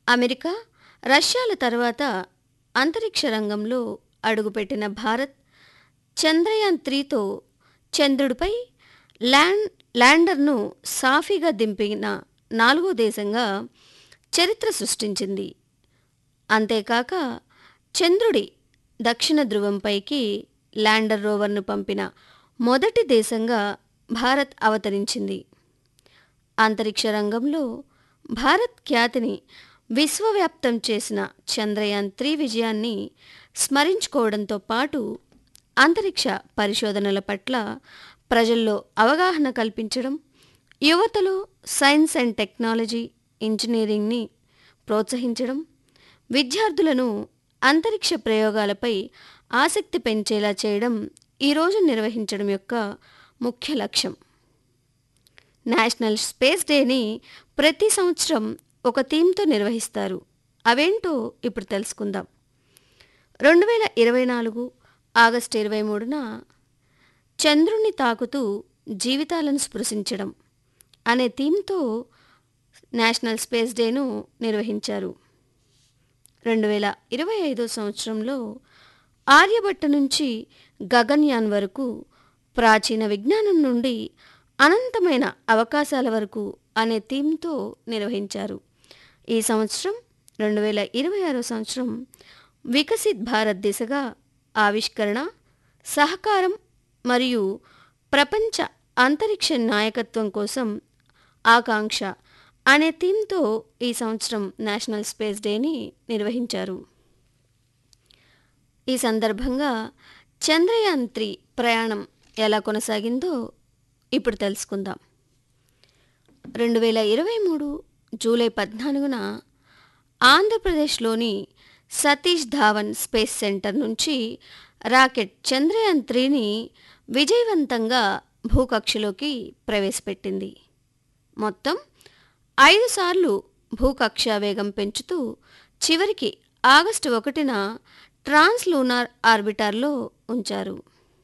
America రష్యాల తర్వాత అంతరిక్ష రంగంలో అడుగుపెట్టిన భారత్ చంద్రయాన్ త్రీతో చంద్రుడిపై ల్యాండ్ ల్యాండర్ను సాఫీగా దింపిన నాలుగో దేశంగా చరిత్ర సృష్టించింది అంతేకాక చంద్రుడి దక్షిణ ధ్రువంపైకి ల్యాండర్ రోవర్ను పంపిన మొదటి దేశంగా భారత్ అవతరించింది అంతరిక్ష రంగంలో భారత్ ఖ్యాతిని విశ్వవ్యాప్తం చేసిన చంద్రయాన్ త్రీ విజయాన్ని స్మరించుకోవడంతో పాటు అంతరిక్ష పరిశోధనల పట్ల ప్రజల్లో అవగాహన కల్పించడం యువతలో సైన్స్ అండ్ టెక్నాలజీ ఇంజనీరింగ్ని ప్రోత్సహించడం విద్యార్థులను అంతరిక్ష ప్రయోగాలపై ఆసక్తి పెంచేలా చేయడం ఈరోజు నిర్వహించడం యొక్క ముఖ్య లక్ష్యం నేషనల్ స్పేస్ డేని ప్రతి సంవత్సరం ఒక థీమ్తో నిర్వహిస్తారు అవేంటో ఇప్పుడు తెలుసుకుందాం రెండు వేల ఇరవై నాలుగు ఆగస్టు ఇరవై మూడున చంద్రుణ్ణి తాకుతూ జీవితాలను స్పృశించడం అనే థీమ్తో నేషనల్ స్పేస్ డేను నిర్వహించారు రెండు వేల ఇరవై ఐదో సంవత్సరంలో ఆర్యభట్ట నుంచి గగన్యాన్ వరకు ప్రాచీన విజ్ఞానం నుండి అనంతమైన అవకాశాల వరకు అనే థీమ్తో నిర్వహించారు ఈ సంవత్సరం రెండు వేల ఇరవై ఆరో సంవత్సరం వికసిత్ భారత్ దిశగా ఆవిష్కరణ సహకారం మరియు ప్రపంచ అంతరిక్ష నాయకత్వం కోసం ఆకాంక్ష అనే థీమ్తో ఈ సంవత్సరం నేషనల్ స్పేస్ డేని నిర్వహించారు ఈ సందర్భంగా చంద్రయాన్ త్రీ ప్రయాణం ఎలా కొనసాగిందో ఇప్పుడు తెలుసుకుందాం రెండు వేల ఇరవై మూడు జూలై పద్నాలుగున ఆంధ్రప్రదేశ్లోని సతీష్ ధావన్ స్పేస్ సెంటర్ నుంచి రాకెట్ చంద్రయాన్ త్రీని విజయవంతంగా భూకక్షలోకి ప్రవేశపెట్టింది మొత్తం ఐదు సార్లు భూకక్ష వేగం పెంచుతూ చివరికి ఆగస్టు ఒకటిన ట్రాన్స్ లూనార్ ఆర్బిటార్లో ఉంచారు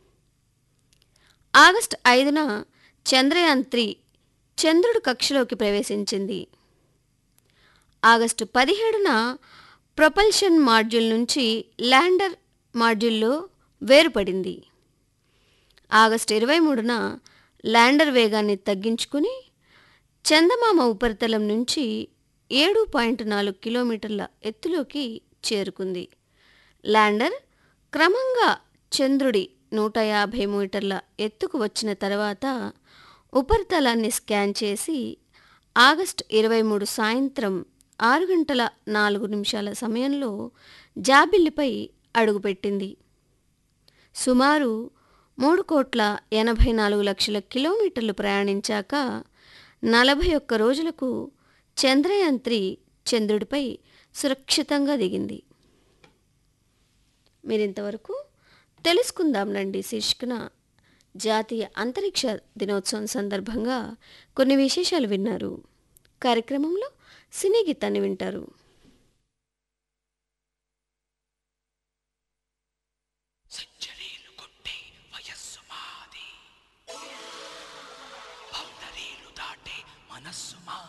ఆగస్టు ఐదున చంద్రయాన్ త్రీ చంద్రుడి కక్షలోకి ప్రవేశించింది ఆగస్టు పదిహేడున ప్రొపల్షన్ మాడ్యూల్ నుంచి ల్యాండర్ మాడ్యూల్లో వేరుపడింది ఆగస్టు ఇరవై మూడున ల్యాండర్ వేగాన్ని తగ్గించుకుని చందమామ ఉపరితలం నుంచి ఏడు పాయింట్ నాలుగు కిలోమీటర్ల ఎత్తులోకి చేరుకుంది ల్యాండర్ క్రమంగా చంద్రుడి నూట యాభై మీటర్ల ఎత్తుకు వచ్చిన తర్వాత ఉపరితలాన్ని స్కాన్ చేసి ఆగస్టు ఇరవై మూడు సాయంత్రం ఆరు గంటల నాలుగు నిమిషాల సమయంలో జాబిల్లిపై అడుగుపెట్టింది సుమారు మూడు కోట్ల ఎనభై నాలుగు లక్షల కిలోమీటర్లు ప్రయాణించాక నలభై ఒక్క రోజులకు చంద్రయాన్ త్రీ చంద్రుడిపై సురక్షితంగా దిగింది మీరింతవరకు తెలుసుకుందాం రండి శీర్షికన జాతీయ అంతరిక్ష దినోత్సవం సందర్భంగా కొన్ని విశేషాలు విన్నారు కార్యక్రమంలో సినీ గీతాన్ని వింటారు